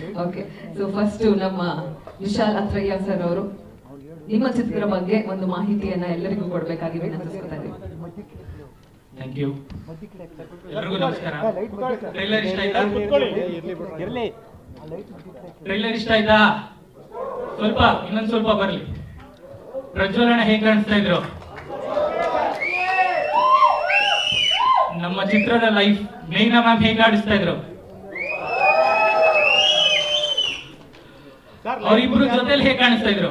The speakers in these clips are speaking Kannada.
ಓಕೆ ಸೊ ಫಸ್ಟ್ ನಮ್ಮ ವಿಶಾಲ್ ಅತ್ರಯ್ಯ ಸರ್ ಅವರು ನಿಮ್ಮ ಚಿತ್ರದ ಬಗ್ಗೆ ಒಂದು ಮಾಹಿತಿಯನ್ನ ಎಲ್ಲರಿಗೂ ಕೊಡ್ಬೇಕಾಗಿ ವಿನಂತಿಸ್ಕೊತಾ ಇದ್ದೀವಿ ಥ್ಯಾಂಕ್ ಯು ಎಲ್ರಿಗೂ ನಮಸ್ಕಾರ ಟ್ರೈಲರ್ ಇಷ್ಟ ಆಯ್ತಾ ಟ್ರೈಲರ್ ಇಷ್ಟ ಆಯ್ತಾ ಸ್ವಲ್ಪ ಇನ್ನೊಂದ್ ಸ್ವಲ್ಪ ಬರ್ಲಿ ಪ್ರಜ್ವಲನ ಹೇಗ್ ಕಾಣಿಸ್ತಾ ಇದ್ರು ನಮ್ಮ ಚಿತ್ರದ ಲೈಫ್ ಮೇಘ್ನಾ ಮ್ಯಾಮ್ ಹೇಗ್ ಆಡಿಸ್ತಾ ಇದ್ರು ಅವರಿಬ್ರು ಜೊತೆಲಿ ಹೇಗ್ ಕಾಣಿಸ್ತಾ ಇದ್ರು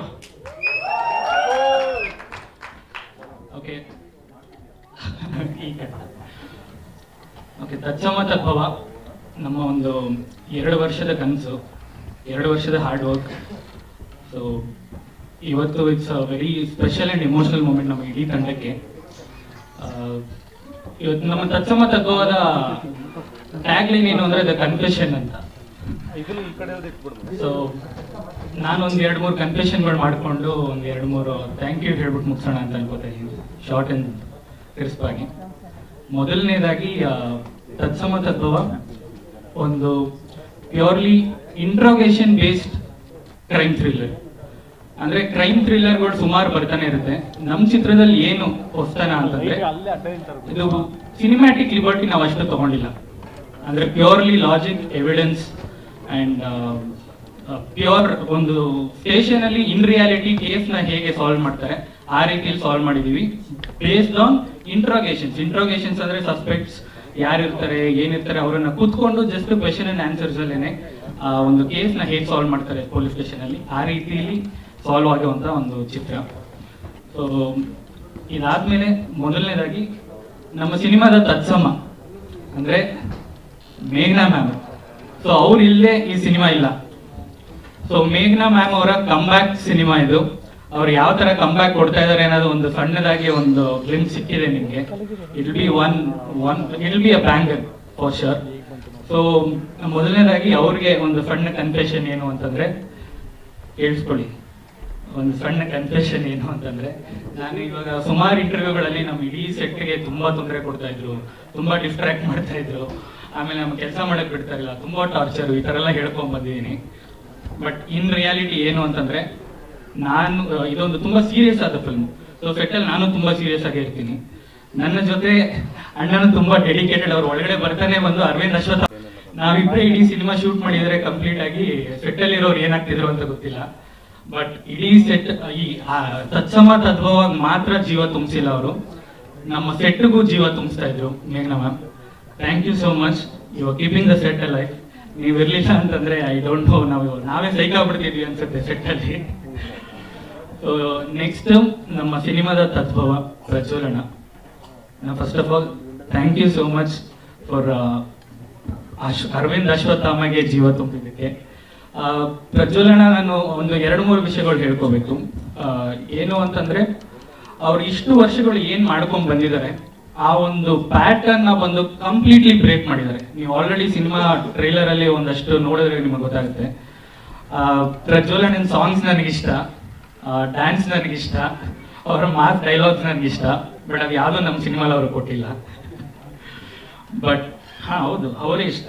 ಓಕೆ ಓಕೆ ತತ್ಸಮ ತದ್ಭವ ನಮ್ಮ ಒಂದು ಎರಡು ವರ್ಷದ ಕನಸು ಎರಡು ವರ್ಷದ ಹಾರ್ಡ್ ವರ್ಕ್ ಸೊ ಇವತ್ತು it's a very special and emotional moment ನಮ್ಮ ಇಡೀ ತಂಡಕ್ಕೆ ಆ, ಇವತ್ತು ನಮ್ಮ ತತ್ಸಮ ತದ್ಭವದ ಟ್ಯಾಗ್ ಲೈನ್ ಏನು ಅಂದ್ರೆ ದ ಕನ್ಫೆಷನ್ ಅಂತ ಸೊ ನಾನು ಒಂದ್ ಎರಡು ಮೂರು ಕನ್ಫೆಷನ್ಗಳು ಮಾಡ್ಕೊಂಡು ಒಂದ್ ಎರಡು ಮೂರು ಥ್ಯಾಂಕ್ ಯು ಹೇಳ್ಬಿಟ್ಟು ಮುಗಿಸೋಣ ಅಂತ ಅನ್ಕೋತಾ ಇದ್ದೀನಿ ಶಾರ್ಟ್ ಅಂಡ್ ಕ್ರಿಸ್ಪ್ ಆಗಿ ಮೊದಲನೇದಾಗಿ ಆ, ತತ್ಸಮ ತದ್ಭವ ಒಂದು purely interrogation based crime thriller ಅಂದ್ರೆ ಕ್ರೈಮ್ ಥ್ರಿಲ್ಲರ್ಗಳು ಸುಮಾರು ಬರ್ತಾನೆ ಇರುತ್ತೆ ನಮ್ಮ ಚಿತ್ರದಲ್ಲಿ ಏನು ಹೊಸ್ತನ ಅಂತಂದ್ರೆ ಇದು ಸಿನಿಮ್ಯಾಟಿಕ್ ಲಿಬರ್ಟಿ ನಾವು ಅಷ್ಟು ತಗೊಂಡಿಲ್ಲ ಅಂದ್ರೆ purely logic evidence and pure ಒಂದು ಸ್ಟೇಷನ್ ಅಲ್ಲಿ ಇನ್ ರಿಯಾಲಿಟಿ ಕೇಸ್ ನ ಹೇಗೆ ಸಾಲ್ವ್ ಮಾಡ್ತಾರೆ ಆ ರೀತಿಯಲ್ಲಿ ಸಾಲ್ವ್ ಮಾಡಿದೀವಿ ಬೇಸ್ಡ್ ಆನ್ ಇಂಟ್ರೋಗೇಷನ್ಸ್ ಇಂಟ್ರೋಗೇಷನ್ಸ್ ಅಂದ್ರೆ ಸಸ್ಪೆಕ್ಟ್ಸ್ ಯಾರಿರ್ತಾರೆ ಏನಿರ್ತಾರೆ ಅವರನ್ನ ಕೂತ್ಕೊಂಡು ಜಸ್ಟ್ ಕ್ವೆಶನ್ ಅಂಡ್ ಆನ್ಸರ್ಸ್ ಅಲ್ಲೇನೆ ಆ ಒಂದು ಕೇಸ್ ನ ಹೇಗೆ ಸಾಲ್ವ್ ಮಾಡ್ತಾರೆ ಪೊಲೀಸ್ ಸ್ಟೇಷನ್ ಅಲ್ಲಿ ಆ ರೀತಿಯಲ್ಲಿ ಸಾಲ್ವ್ ಆಗುವಂತ ಒಂದು ಚಿತ್ರ ಸೊ ಇದಾದ್ಮೇಲೆ ಮೊದಲನೇದಾಗಿ ನಮ್ಮ ಸಿನಿಮಾದ ತತ್ಸಮ ಅಂದ್ರೆ ಮೇಘ್ನಾ ಮ್ಯಾಮ್ ಸೊ ಅವ್ರು ಇಲ್ಲೇ ಈ ಸಿನಿಮಾ ಇಲ್ಲ ಸೊ ಮೇಘ್ನಾ ಮ್ಯಾಮ್ ಅವರ ಕಮ್ಬ್ಯಾಕ್ ಸಿನಿಮಾ ಇದು ಅವ್ರು ಯಾವ ತರ ಕಮ್ಬ್ಯಾಕ್ ಕೊಡ್ತಾ ಇದಾರೆ ಅನ್ನೋದು ಒಂದು ಸಣ್ಣದಾಗಿ ಒಂದು ಗ್ಲಿಮ್ ಸಿಕ್ಕಿದೆ ನಿಮ್ಗೆ it be one one it be a banger for sure so ಮೊದಲನೇದಾಗಿ ಅವ್ರಿಗೆ ಒಂದು ಸಣ್ಣ ಕನ್ಫೆಷನ್ ಏನು ಅಂತಂದ್ರೆ ಕೇಳಿಸ್ಕೊಳ್ಳಿ ಒಂದು ಸಣ್ಣ ಕನ್ಫೆಷನ್ ಏನು ಅಂತಂದ್ರೆ ನಾನು ಇವಾಗ ಸುಮಾರು ಇಂಟರ್ವ್ಯೂಗಳಲ್ಲಿ ನಮ್ಮ ಇಡೀ ಸೆಟ್ಗೆ ತುಂಬಾ ತೊಂದರೆ ಕೊಡ್ತಾ ಇದ್ರು ತುಂಬಾ ಡಿಸ್ಟ್ರಾಕ್ಟ್ ಮಾಡ್ತಾ ಇದ್ರು ಆಮೇಲೆ ನಮ್ಮ ಕೆಲಸ ಮಾಡಕ್ ಬಿಡ್ತಾ ಇಲ್ಲ ತುಂಬಾ ಟಾರ್ಚರ್ ಈ ತರ ಎಲ್ಲ ಹೇಳ್ಕೊಂಡ್ ಬಂದಿದ್ದೀನಿ ಬಟ್ ಇನ್ ರಿಯಾಲಿಟಿ ಏನು ಅಂತಂದ್ರೆ ನಾನು ಆ, ಇದೊಂದು ತುಂಬಾ ಸೀರಿಯಸ್ ಆದ ಫಿಲ್ಮ್ ಸೊ ಸೆಟ್ಟಲ್ಲಿ ನಾನು ತುಂಬಾ ಸೀರಿಯಸ್ ಆಗಿ ಇರ್ತೀನಿ ನನ್ನ ಜೊತೆ ಅಣ್ಣನು ತುಂಬಾ ಡೆಡಿಕೇಟೆಡ್ ಅವ್ರು ಒಳಗಡೆ ಬರ್ತಾನೆ ಬಂದು ಅರವಿಂದ್ ಅಶ್ವಥ್ ನಾವಿಬ್ರೇ ಇಡೀ ಸಿನಿಮಾ ಶೂಟ್ ಮಾಡಿದ್ರೆ ಕಂಪ್ಲೀಟ್ ಆಗಿ ಸೆಟ್ ಅಲ್ಲಿ ಇರೋರು ಏನಾಗ್ತಿದ್ರು ಅಂತ ಗೊತ್ತಿಲ್ಲ ಬಟ್ ಇಡೀ ಸೆಟ್ ಈ ಆ, ತತ್ಸಮ ತದ್ಭವಾಗಿ ಮಾತ್ರ ಜೀವ ತುಂಬಿಸಿಲ್ಲ ಅವರು ನಮ್ಮ ಸೆಟ್ಗೂ ಜೀವ ತುಂಬಿಸ್ತಾ ಇದ್ರು ಮೇಘನಾ ma'am thank you so much you are keeping the set life ನೀವು ಇರ್ಲಿಲ್ಲ ಅಂತಂದ್ರೆ ಐ ಡೋಂಟ್ ನೋ ನಾವು ನಾವೇ ಸೈಕಾಗ್ಬಿಡ್ತಿದ್ವಿ ಅನ್ಸುತ್ತೆ ಸೆಟ್ ಅಲ್ಲಿ ನೆಕ್ಸ್ಟ್ ನಮ್ಮ ಸಿನಿಮಾದ ತದ್ಭವ ಪ್ರಜ್ವಲನ first of all thank you so much for Arvind ಅಶ್ವತ್ಥಾಮಗೆ ಜೀವ ತುಂಬಿದ್ದಕ್ಕೆ ಆ, ಪ್ರಜ್ವಲನ ನಾನು ಒಂದು ಎರಡು ಮೂರು ವಿಷಯಗಳು ಹೇಳ್ಕೋಬೇಕು ಆ, ಏನು ಅಂತಂದ್ರೆ ಅವ್ರು ಇಷ್ಟು ವರ್ಷಗಳು ಏನ್ ಮಾಡ್ಕೊಂಡ್ ಬಂದಿದ್ದಾರೆ ಆ ಒಂದು ಪ್ಯಾಟರ್ನ್ ನ ಬಂದು ಕಂಪ್ಲೀಟ್ಲಿ ಬ್ರೇಕ್ ಮಾಡಿದ್ದಾರೆ ನೀವು ಆಲ್ರೆಡಿ ಸಿನಿಮಾ ಟ್ರೈಲರ್ ಅಲ್ಲಿ ಒಂದಷ್ಟು ನೋಡಿದ್ರೆ ನಿಮಗೆ ಗೊತ್ತಾಗುತ್ತೆ ಆ, ಪ್ರಜ್ವಲನಿನ ಸಾಂಗ್ಸ್ ನನಗಿಷ್ಟ ಡ್ಯಾನ್ಸ್ ನನಗಿಷ್ಟ ಅವರ ಮಾತ್ ಡೈಲಾಗ್ಸ್ ನನಗಿಷ್ಟ ಬಟ್ ಅದು ಯಾವ್ದು ನಮ್ಮ ಸಿನಿಮಾಲ್ ಅವರು ಕೊಟ್ಟಿಲ್ಲ ಬಟ್ ಹಾ ಹೌದು ಅವರೇ ಇಷ್ಟ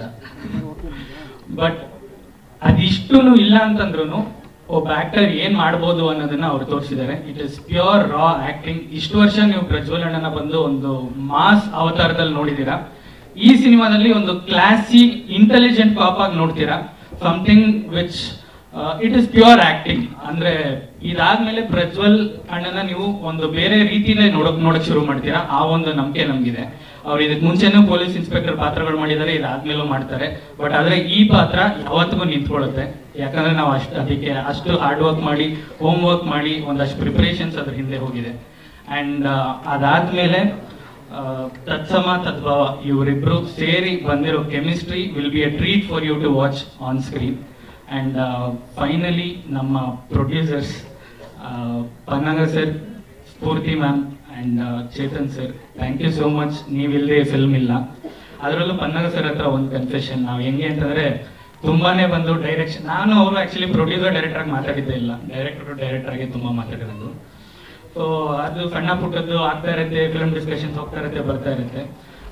ಬಟ್ ಅದಿಷ್ಟು ಇಲ್ಲ ಅಂತಂದ್ರು ಒಬ್ಬ ಆಕ್ಟರ್ ಏನ್ ಮಾಡ್ಬೋದು ಅನ್ನೋದನ್ನ ಅವ್ರು ತೋರಿಸಿದ್ದಾರೆ it is pure raw acting ಇಷ್ಟು ವರ್ಷ ನೀವು ಪ್ರಜ್ವಲಣ್ಣನ ಬಂದು ಒಂದು ಮಾಸ್ ಅವತಾರದಲ್ಲಿ ನೋಡಿದೀರಾ ಈ ಸಿನಿಮಾದಲ್ಲಿ ಒಂದು ಕ್ಲಾಸಿ ಇಂಟೆಲಿಜೆಂಟ್ ಪಾಪ್ ಆಗಿ ನೋಡ್ತೀರಾ something which it is pure acting ಅಂದ್ರೆ ಇದಾದ್ಮೇಲೆ ಪ್ರಜ್ವಲ್ ಅಣ್ಣನ ನೀವು ಒಂದು ಬೇರೆ ರೀತಿನೇ ನೋಡಕ್ ನೋಡಕ್ ಶುರು ಮಾಡ್ತೀರಾ ಆ ಒಂದು ನಂಬಿಕೆ ನಮ್ಗಿದೆ ಅವ್ರು ಇದಕ್ ಮುಂಚೆನೂ ಪೊಲೀಸ್ ಇನ್ಸ್ಪೆಕ್ಟರ್ ಪಾತ್ರಗಳು ಮಾಡಿದ್ದಾರೆ ಇದಾದ್ಮೇಲೂ ಮಾಡ್ತಾರೆ ಬಟ್ ಆದ್ರೆ ಈ ಪಾತ್ರ ಯಾವತ್ತಿಗೂ ನಿಂತ್ಕೊಳ್ಳುತ್ತೆ ಯಾಕಂದ್ರೆ ನಾವು ಅಷ್ಟು ಅದಕ್ಕೆ ಅಷ್ಟು ಹಾರ್ಡ್ ವರ್ಕ್ ಮಾಡಿ ಹೋಮ್ ವರ್ಕ್ ಮಾಡಿ ಒಂದಷ್ಟು ಪ್ರಿಪರೇಷನ್ಸ್ ಅದ್ರ ಹಿಂದೆ ಹೋಗಿದೆ ಅಂಡ್ ಅದಾದ್ಮೇಲೆ ಆ, ತತ್ಸಮ ತದ್ಭವ ಇವರಿಬ್ರು ಸೇರಿ ಬಂದಿರೋ chemistry will be a treat for you to watch on screen and finally ನಮ್ಮ producers Pannaga sir Spoorthi ma'am and Chetan sir thank you so much ನೀವಿಲ್ಲದೆ ಫಿಲ್ಮ್ ಇಲ್ಲ ಅದರಲ್ಲೂ ಪನ್ನಗ ಸರ್ ಹತ್ರ ಒಂದು ಕನ್ಫೆಷನ್ ನಾವು ಹೆಂಗೆ ಅಂತಂದ್ರೆ ತುಂಬಾನೇ ಬಂದು ಡೈರೆಕ್ಷನ್ ನಾನು ಅವರು ಆಕ್ಚುಲಿ ಪ್ರೊಡ್ಯೂಸರ್ ಡೈರೆಕ್ಟರ್ ಆಗಿ ಮಾತಾಡಿದ್ದೇ ಇಲ್ಲ ಡೈರೆಕ್ಟರ್ ಡೈರೆಕ್ಟರ್ ಆಗಿ ತುಂಬಾ ಮಾತಾಡಿರೋದು ಸೊ ಅದು ಸಣ್ಣ ಪುಟ್ಟದ್ದು ಆಗ್ತಾ ಇರುತ್ತೆ ಫಿಲ್ಮ್ ಡಿಸ್ಕಷನ್ಸ್ ಹೋಗ್ತಾ ಇರುತ್ತೆ ಬರ್ತಾ ಇರುತ್ತೆ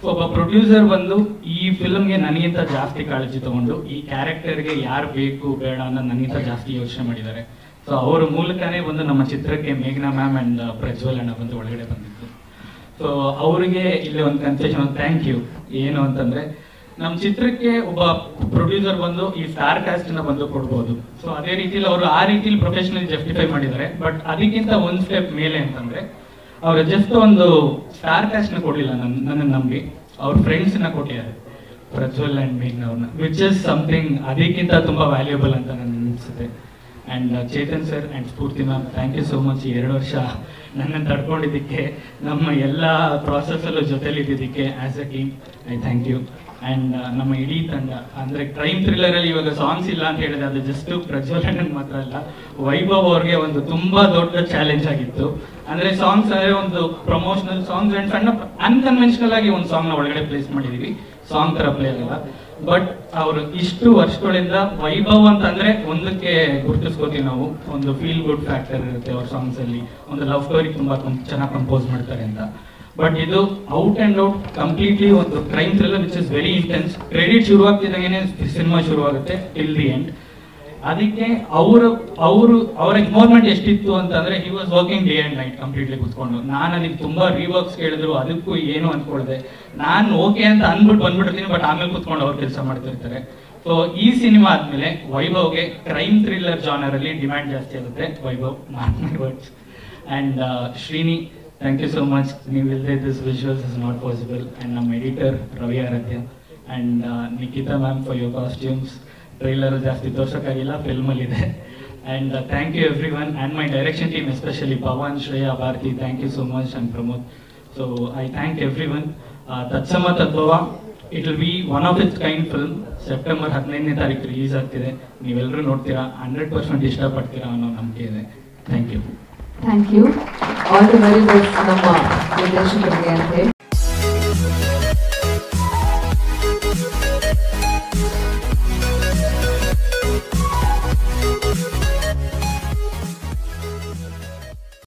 ಸೊ ಒಬ್ಬ ಪ್ರೊಡ್ಯೂಸರ್ ಬಂದು ಈ ಫಿಲ್ಮ್ಗೆ ನನಗಿಂತ ಜಾಸ್ತಿ ಕಾಳಜಿ ತಗೊಂಡು ಈ ಕ್ಯಾರೆಕ್ಟರ್ಗೆ ಯಾರು ಬೇಕು ಬೇಡ ಅನ್ನೋ ನನಗಿಂತ ಜಾಸ್ತಿ ಯೋಚನೆ ಮಾಡಿದ್ದಾರೆ ಸೊ ಅವ್ರ ಮೂಲಕನೇ ಬಂದು ನಮ್ಮ ಚಿತ್ರಕ್ಕೆ ಮೇಘನಾ ಮ್ಯಾಮ್ ಅಂಡ್ ಪ್ರಜ್ವಲ್ ಅಣ್ಣ ಬಂದು ಒಳಗಡೆ ಬಂದಿದ್ದು ಸೊ ಅವರಿಗೆ ಇಲ್ಲಿ ಒಂದು ಕನ್ಸೆಷನ್ ಒಂದು ಥ್ಯಾಂಕ್ ಯು ಏನು ಅಂತಂದ್ರೆ ನಮ್ಮ ಚಿತ್ರಕ್ಕೆ ಒಬ್ಬ ಪ್ರೊಡ್ಯೂಸರ್ ಬಂದು ಈ ಸ್ಟಾರ್ ಕಾಸ್ಟ್ ನ ಬಂದು ಕೊಡ್ಬೋದು ಸೊ ಅದೇ ರೀತಿಲಿ ಅವರು ಆ ರೀತಿಲಿ ಪ್ರೊಫೆಷನಲ್ ಜಸ್ಟಿಫೈ ಮಾಡಿದ್ದಾರೆ ಬಟ್ ಅದಕ್ಕಿಂತ ಒಂದ್ ಸ್ಟೆಪ್ ಮೇಲೆ ಅಂತಂದ್ರೆ ಅವ್ರು ಜಸ್ಟ್ ಒಂದು ಸ್ಟಾರ್ ಕಾಸ್ಟ್ ನ ಕೊಡ್ಲಿಲ್ಲ ನನ್ನ ನನ್ನ ನಂಬಿ ಅವ್ರ ಫ್ರೆಂಡ್ಸ್ ನ ಕೊಟ್ಟಿದ್ದಾರೆ ಪ್ರಜ್ವಲ್ ಅಂಡ್ ಮೇಘ್ನ ಅವ್ರನ್ನ ವಿಚ್ ಇಸ್ ಸಮಥಿಂಗ್ ಅದಕ್ಕಿಂತ ತುಂಬಾ ವ್ಯಾಲ್ಯೂಬಲ್ ಅಂತ ನನ್ಗೆ ಅನಿಸುತ್ತೆ and Chetan sir and Spoorthi ma'am thank you so much ಎರಡು ವರ್ಷ ನನ್ನನ್ನು ತಡ್ಕೊಂಡಿದ್ದಕ್ಕೆ ನಮ್ಮ ಎಲ್ಲ ಪ್ರಾಸೆಸ್ಸಲ್ಲೂ ಜೊತೆಲಿ ಇದ್ದಿದ್ದಕ್ಕೆ as a team I thank you ಅಂಡ್ ನಮ್ಮ ಇಡೀ ತಂಡ ಅಂದ್ರೆ ಕ್ರೈಮ್ ಥ್ರಿಲ್ಲರ್ ಅಲ್ಲಿ ಇವಾಗ ಸಾಂಗ್ಸ್ ಇಲ್ಲ ಅಂತ ಹೇಳಿದ್ರೆ ಅದು ಜಸ್ಟ್ ಪ್ರಜ್ವಲ್ ಅಣ್ಣನ್ ಮಾತ್ರ ಅಲ್ಲ ವೈಭವ್ ಅವ್ರಿಗೆ ಒಂದು ತುಂಬಾ ದೊಡ್ಡ ಚಾಲೆಂಜ್ ಆಗಿತ್ತು ಅಂದ್ರೆ ಸಾಂಗ್ಸ್ ಅಂದ್ರೆ ಒಂದು ಪ್ರಮೋಷನಲ್ ಸಾಂಗ್ಸ್ ಅಂಡ್ ಸಣ್ಣ ಅನ್ಕನ್ವೆನ್ಷನಲ್ ಆಗಿ ಒಂದು ಸಾಂಗ್ ನ ಒಳಗಡೆ ಪ್ಲೇಸ್ ಮಾಡಿದೀವಿ ಸಾಂಗ್ ತರ ಪ್ಲೇ ಆಗಲ್ಲ ಬಟ್ ಅವರು ಇಷ್ಟು ವರ್ಷಗಳಿಂದ ವೈಭವ್ ಅಂತಂದ್ರೆ ಒಂದಕ್ಕೆ ಗುರುತಿಸ್ಕೋತೀವಿ ನಾವು ಒಂದು ಫೀಲ್ ಗುಡ್ ಫ್ಯಾಕ್ಟರ್ ಇರುತ್ತೆ ಅವ್ರ ಸಾಂಗ್ಸ್ ಅಲ್ಲಿ ಒಂದು ಲವ್ ಸ್ಟೋರಿ ತುಂಬಾ ಚೆನ್ನಾಗಿ ಕಂಪೋಸ್ ಮಾಡ್ತಾರೆ ಅಂತ ಬಟ್ ಇದು ಔಟ್ ಅಂಡ್ ಔಟ್ ಕಂಪ್ಲೀಟ್ಲಿ ಒಂದು crime thriller which is very intense credit ಶುರುವಾಗ್ತಿದ್ದಾಗೇನೆ ಸಿನಿಮಾ ಶುರುವಾಗುತ್ತೆ ಟಿಲ್ ದಿ ಎಂಡ್ ಅದಕ್ಕೆ ಅವರು ಅವರು ಅವರ ಇನ್ವಾಲ್ವ್ಮೆಂಟ್ ಎಷ್ಟಿತ್ತು ಅಂತಂದ್ರೆ he was working day and night completely ಕುತ್ಕೊಂಡು ನಾನು ಅದಕ್ಕೆ ತುಂಬಾ ರಿವರ್ಕ್ಸ್ ಕೇಳಿದ್ರು ಅದಕ್ಕೂ ಏನು ಅನ್ಕೊಳ್ದೆ ನಾನು ಓಕೆ ಅಂತ ಅಂದ್ಬಿಟ್ಟು ಬಂದ್ಬಿಡ್ತೀನಿ ಬಟ್ ಆಮೇಲೆ ಕುತ್ಕೊಂಡು ಅವ್ರು ಕೆಲಸ ಮಾಡ್ತಿರ್ತಾರೆ ಸೊ ಈ ಸಿನಿಮಾ ಆದ್ಮೇಲೆ ವೈಭವ್ಗೆ ಕ್ರೈಮ್ ಥ್ರಿಲ್ಲರ್ ಜಾನರ್ ಅಲ್ಲಿ ಡಿಮ್ಯಾಂಡ್ ಜಾಸ್ತಿ ಆಗುತ್ತೆ Vaibhav mark my words and Srini thank you so much ನೀವು ಇಲ್ಲದೆ this visuals is not possible and ನಮ್ಮ editor Ravi Aradhya and Nikita ma'am for your costumes trailer ಜಾಸ್ತಿ ತೋರ್ಸೋಕ್ಕಾಗಿಲ್ಲ ಫಿಲ್ಮಲ್ಲಿ ಇದೆ and thank you everyone and my direction team especially Pavan Shreya Bharathi thank you so much and Pramod so I thank everyone ತತ್ಸಮ ತದ್ಭವ it will be one of its kind film September ಹದಿನೈದನೇ ತಾರೀಕು ರಿಲೀಸ್ ಆಗ್ತಿದೆ ನೀವೆಲ್ಲರೂ ನೋಡ್ತೀರಾ ಹಂಡ್ರೆಡ್ ಪರ್ಸೆಂಟ್ ಇಷ್ಟಪಡ್ತೀರಾ ಅನ್ನೋ ನಂಬಿಕೆ ಇದೆ thank you thank you all the very best ನಮ್ಮ ನಿರ್ದೇಶಕರಿಗೆ ಅಂತ ಹೇಳಿ